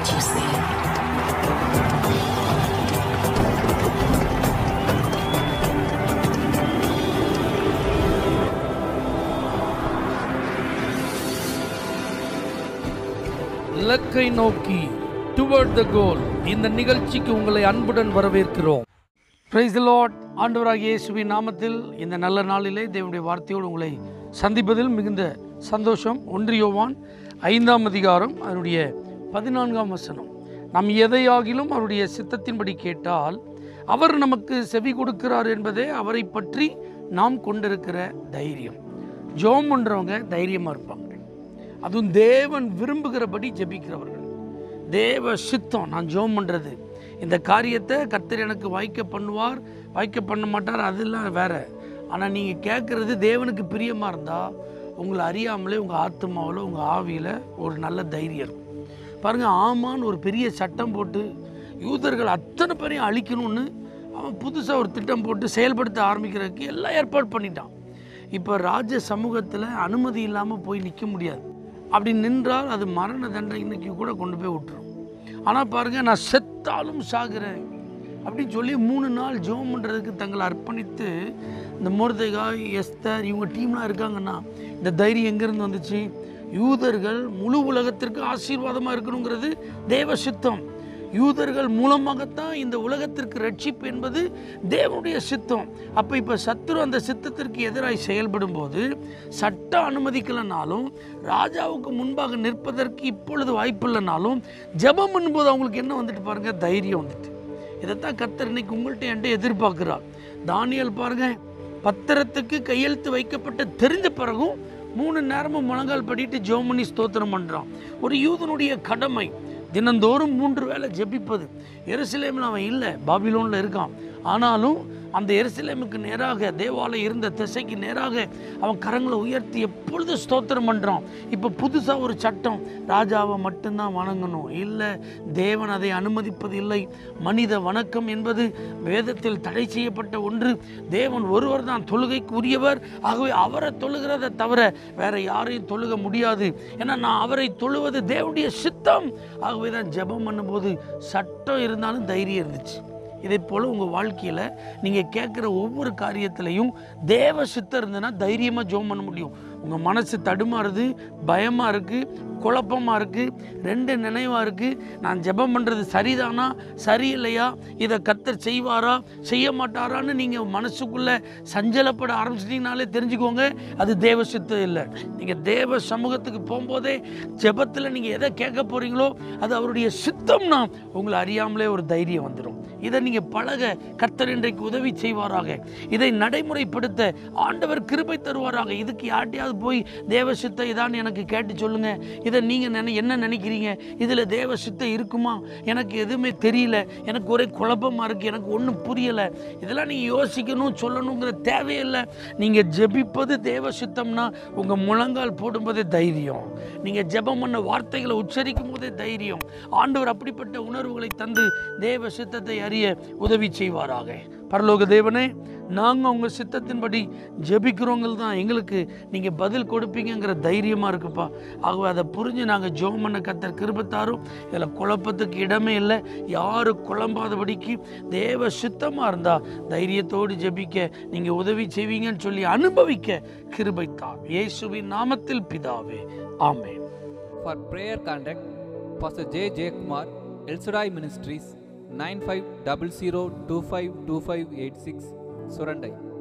what you see. இலக்கை நோக்கி toward த கோல் இந்த நிகழ்ச்சிக்கு உங்களை அன்புடன் வரவேற்கிறோம் பிரைஸ் லார்ட் ஆண்டவராகிய இயேசுவின் நாமத்தில் இந்த நல்ல நாளிலே தேவனுடைய வார்த்தையோடு உங்களை சந்திப்பதில் மிகுந்த சந்தோஷம் ஒன்றியோவான் ஐந்தாம் அதிகாரம் அதனுடைய பதினான்காம் வசனம் நாம் எதையாகிலும் அவருடைய சித்தத்தின்படி கேட்டால் அவர் நமக்கு செவி கொடுக்கிறார் என்பதே அவரை பற்றி நாம் கொண்டிருக்கிற தைரியம் ஜோம் பண்ணுறவங்க தைரியமாக இருப்பாங்க அதுவும் தேவன் விரும்புகிறபடி ஜெபிக்கிறவர்கள் தேவ சித்தம் நான் ஜெபம் பண்ணுறது இந்த காரியத்தை கர்த்தர் எனக்கு வாய்க்க பண்ணுவார் வாய்க்க பண்ண மாட்டார் அதெல்லாம் வேற ஆனால் நீங்கள் கேட்குறது தேவனுக்கு பிரியமாக இருந்தால் உங்களை அறியாமலே உங்கள் ஆத்மாவில் உங்கள் ஆவியில் ஒரு நல்ல தைரியம் இருக்கும் பாருங்கள் ஆமான்னு ஒரு பெரிய சட்டம் போட்டு யூதர்கள் அத்தனை பேரையும் அழிக்கணும்னு அவன் புதுசாக ஒரு திட்டம் போட்டு செயல்படுத்த ஆரம்பிக்கிறதுக்கு எல்லாம் ஏற்பாடு பண்ணிட்டான் இப்போ ராஜ சமூகத்தில் அனுமதி இல்லாமல் போய் நிற்க முடியாது அப்படி நின்றால் அது மரண தண்டனைக்கு கூட கொண்டு போய் விட்டுரும் ஆனால் பாருங்கள் நான் செத்தாலும் சாகிறேன் அப்படின்னு சொல்லி மூணு நாள் ஜெபம் பண்ணுறதுக்கு தங்களை அர்ப்பணித்து இந்த மோர்தகாய் எஸ்தர் இவங்க டீம்லாம் இருக்காங்கன்னா இந்த தைரியம் எங்கேருந்து வந்துச்சு யூதர்கள் முழு உலகத்திற்கு ஆசீர்வாதமாக இருக்கணுங்கிறது தேவ சித்தம் யூதர்கள் மூலமாகத்தான் இந்த உலகத்திற்கு ரட்சிப்பு என்பது தேவனுடைய சித்தம் அப்போ இப்போ சத்துரு அந்த சித்தத்திற்கு எதிராய் செயல்படும் போது சட்டம் அனுமதிக்கலைனாலும் ராஜாவுக்கு முன்பாக நிற்பதற்கு இப்பொழுது வாய்ப்பில்லைனாலும் ஜெபம் பண்ணும்போது அவங்களுக்கு என்ன வந்துட்டு பாருங்க தைரியம் வந்துட்டு இதைத்தான் கர்த்தர் இன்னைக்கு உங்கள்கிட்ட என்கிட்ட எதிர்பார்க்கிறார் தானியல் பாருங்க பத்திரத்துக்கு கையெழுத்து வைக்கப்பட்ட தெரிஞ்ச பிறகும் மூணு நேரமும் முழங்கால் படிட்டு ஜோமனி ஸ்தோத்திரம் பண்ணுறான் ஒரு யூதனுடைய கடமை தினந்தோறும் மூன்று வேளை ஜெபிப்பது எருசலேமில் அவன் இல்லை பாபிலோனில் இருக்கான் ஆனாலும் அந்த எருசலேமுக்கு நேராக தேவாலயம் இருந்த திசைக்கு நேராக அவன் கரங்களை உயர்த்தி எப்பொழுது ஸ்தோத்திரம் பண்ணுறான் இப்போ புதுசாக ஒரு சட்டம் ராஜாவை மட்டும்தான் வணங்கணும் இல்லை தேவன் அதை அனுமதிப்பது இல்லை மனித வணக்கம் என்பது வேதத்தில் தடை செய்யப்பட்ட ஒன்று தேவன் ஒருவர் தான் தொழுகைக்கு உரியவர் ஆகவே அவரை தொழுகிறத தவிர வேற யாரையும் தொழுக முடியாது ஏன்னா நான் அவரை தொழுவது தேவனுடைய சித்தம் ஆகவே தான் ஜெபம் பண்ணும்போது சட்டம் இருந்தாலும் தைரியம் இருந்துச்சு இதே போல் உங்கள் வாழ்க்கையில் நீங்கள் கேட்குற ஒவ்வொரு காரியத்திலையும் தேவ சித்தம் இருந்ததுன்னா தைரியமாக ஜெபம் பண்ண முடியும் உங்கள் மனசு தடுமாறுது பயமாக இருக்குது குழப்பமாக இருக்குது ரெண்டு நினைவாக இருக்குது நான் ஜெபம் பண்ணுறது சரிதானா சரியில்லையா இதை கத்தர் செய்வாரா செய்ய மாட்டாரான்னு நீங்கள் மனசுக்குள்ளே சஞ்சலப்பட ஆரம்பிச்சிட்டிங்கனாலே தெரிஞ்சுக்கோங்க அது தேவ சித்தம் இல்லை நீங்கள் தேவ சமூகத்துக்கு போகும்போதே ஜெபத்தில் நீங்கள் எதை கேட்க போகிறீங்களோ அது அவருடைய சித்தம்னா உங்களை அறியாமலே ஒரு தைரியம் வந்துடும் இதை நீங்கள் பழக கர்த்தர் இன்றைக்கு உதவி செய்வாராக இதை நடைமுறைப்படுத்த ஆண்டவர் கிருபை தருவாராக இதுக்கு யார்ட்டையாவது போய் தேவ சித்தை இதான் எனக்கு கேட்டு சொல்லுங்க இதை நீங்கள் நினை என்ன நினைக்கிறீங்க இதில் தேவ சித்தை இருக்குமா எனக்கு எதுவுமே தெரியல எனக்கு ஒரே குழப்பமாக இருக்குது எனக்கு ஒன்றும் புரியலை இதெல்லாம் நீங்கள் யோசிக்கணும் சொல்லணுங்கிற தேவையில்லை நீங்கள் ஜெபிப்பது தேவ சித்தம்னா உங்கள் முழங்கால் போடும்போதே தைரியம் நீங்கள் ஜெபம் பண்ண வார்த்தைகளை உச்சரிக்கும் போதே தைரியம் ஆண்டவர் அப்படிப்பட்ட உணர்வுகளை தந்து தேவ சித்தத்தை அறிய உதவி செய்வாராக பரலோக தேவனே நாங்கள் உங்கள் சித்தத்தின்படி ஜெபிக்கிறவங்க தான் எங்களுக்கு நீங்கள் பதில் கொடுப்பீங்கங்கிற தைரியமாக இருக்குப்பா ஆகவே அதை புரிஞ்சு நாங்கள் ஜோம் பண்ண கத்தர் கிருபத்தாரும் இதில் குழப்பத்துக்கு இடமே இல்லை யாரும் குழம்பாதபடிக்கு தேவ சித்தமாக இருந்தால் தைரியத்தோடு ஜெபிக்க நீங்கள் உதவி செய்வீங்கன்னு சொல்லி அனுபவிக்க கிருபைத்தான் இயேசுவின் நாமத்தில் பிதாவே ஆமென் For prayer contact, Pastor J. J. Kumar, El Shaddai Ministries, 9500252586, Surandai.